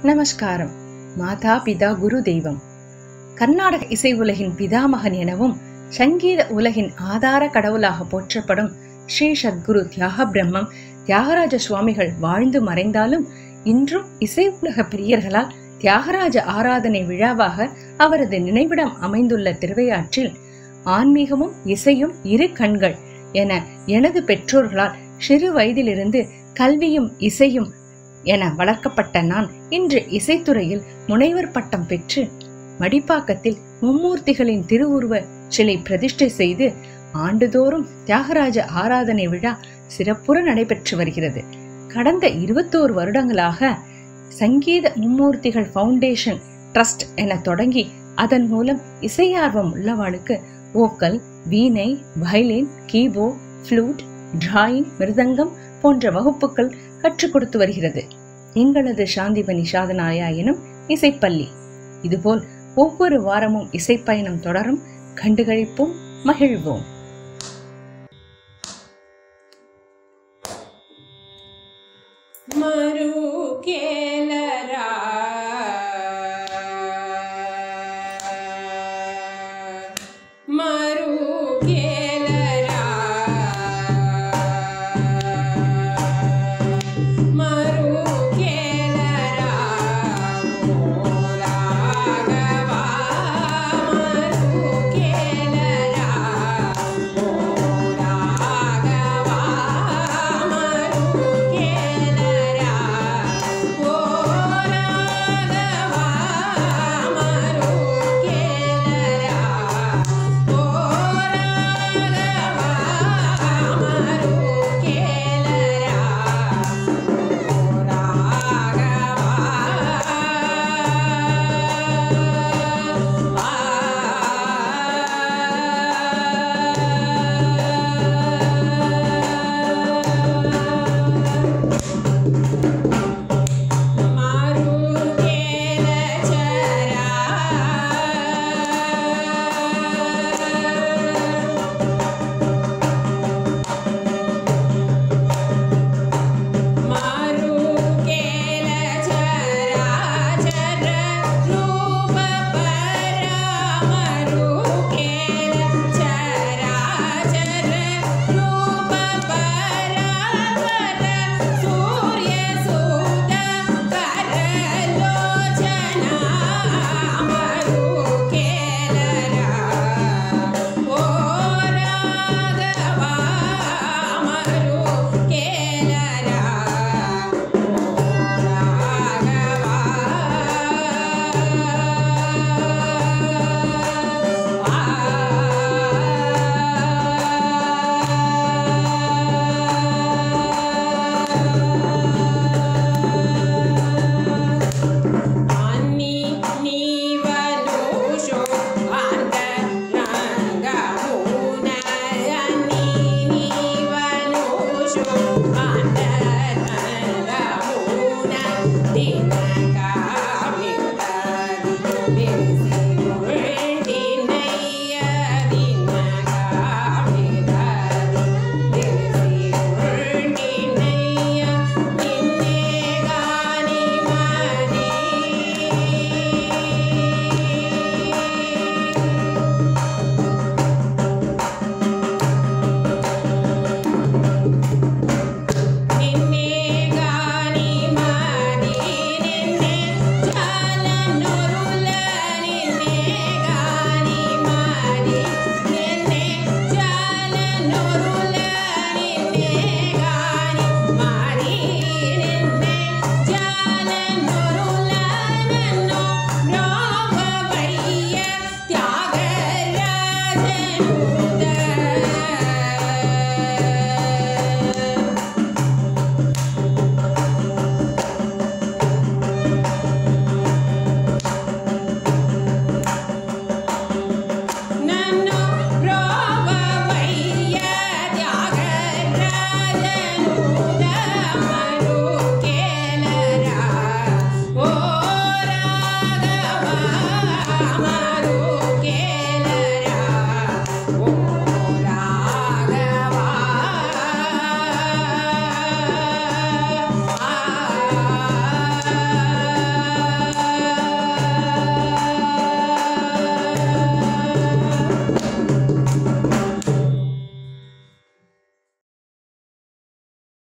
நமஸ்காரம் மாதா பிதா குரு தெய்வம் கர்நாடக இசை உலகின் பிதாமகன் எனவும் சங்கீத உலகின் ஆதார கடவுளாக போற்றப்படும் ஸ்ரீ சத்குரு தியாக பிரம்மம் தியாகராஜ சுவாமிகள் வாழ்ந்து மறைந்தாலும் இன்றும் இசை உலக பிரியர்களால் தியாகராஜ ஆராதனை விழாவாக அவரது நினைவிடம் அமைந்துள்ள திருவையாற்றில் ஆன்மீகமும் இசையும் இரு கண்கள் என எனது பெற்றோர்களால் சிறு வயதிலிருந்து கல்வியும் இசையும் என வளர்க்கப்பட்ட நான் இன்று இசைத்துறையில் முனைவர் பட்டம் பெற்று மடிப்பாக்கத்தில் மும்மூர்த்திகளின் திருவுருவ சிலை பிரதிஷ்டை செய்து ஆண்டுதோறும் தியாகராஜ ஆராதனை விழா சிறப்புற நடைபெற்று வருகிறது கடந்த இருபத்தோரு வருடங்களாக சங்கீத மும்மூர்த்திகள் ஃபவுண்டேஷன் ட்ரஸ்ட் என தொடங்கி அதன் மூலம் இசையார்வம் உள்ளவாளுக்கு vocal veena violin keyboard flute drawing mridangam போன்ற வகுப்புகள் கற்றுக் கொடுத்து வருகிறது எங்களது சாந்திபனி சாதனாயா எனும் இசைப்பள்ளி இதுபோல் ஒவ்வொரு வாரமும் இசைப்பயணம் தொடரும் கண்டுகளிப்போம் மகிழ்வோம் ಮರು ಕೇಲರ ಮರು ಕೇಲರ ಮರು ಕೇಲರ ರಾಘವ ಮರು ಕೇಲರ ರಾಘವ ಮರು ಕೇಲರ ಓ ರಾಘವ ಮರು ಕೇಲರ ಓ ರಾಘವ ಮರು ಕೇಲರ ಮಾರು ಕೇಲ ಚರ ಚರ ರೂಪ ಪರ ಮರು ಕೇಲ ಚರ ಚರ ರೂಪ ಪರ ಕರ ಸೂರ್ಯ ಸೂದ ಕರ ಲೋಚನ ಮರು ಕೇಲರ ಓ ರಾಘವ ಮರು ಕೇಲರ ಅನ್ನಿ ನೀವನು ಅಂತ ರಂಗ ಮೂನ ಅನ್ನಿ ನೀವನು ಅಂತ ರಂಗ ಮೂನ ದಿನ ಕಾಮಿತಾಗಿ ಬೆರೆಸಿ ಉಳ್ದಿನಯ್ಯ ದಿನ ಕಾಮಿತಾಗಿ ಬೆರೆಸಿ ಉಳ್ದಿನಯ್ಯ ನಿನ್ನೆ ಗಾನಿ ಮನೆ ನಿನ್ನೆ ಗಾನಿ ಮಾಡಿ ನಿನ್ನೆ ಜಾಲ ನೊರುಲ ನಿನ್ನೆ ಗಾನಿ ಮಾಡಿ ನಿನ್ನೆ ಜಾಲ ನೊರುಲ ನಿನ್ನೆ ಗಾನಿ ಮಾಡಿ ನಿನ್ನೆ ಜಾಲ ನೊರುಲ ನನ್ನೋ ರಾಘವಯ್ಯ ತ್ಯಾಗರಾಜನುದ ನನ್ನು ಪ್ರೋಭವಯ್ಯ ತ್ಯಾಗರಾಜನುದ ಮರು ಕೇಲರ ಓ ರಾಘವ ಮರು ಕೇಲರ ಓ ರಾಘವ ಆ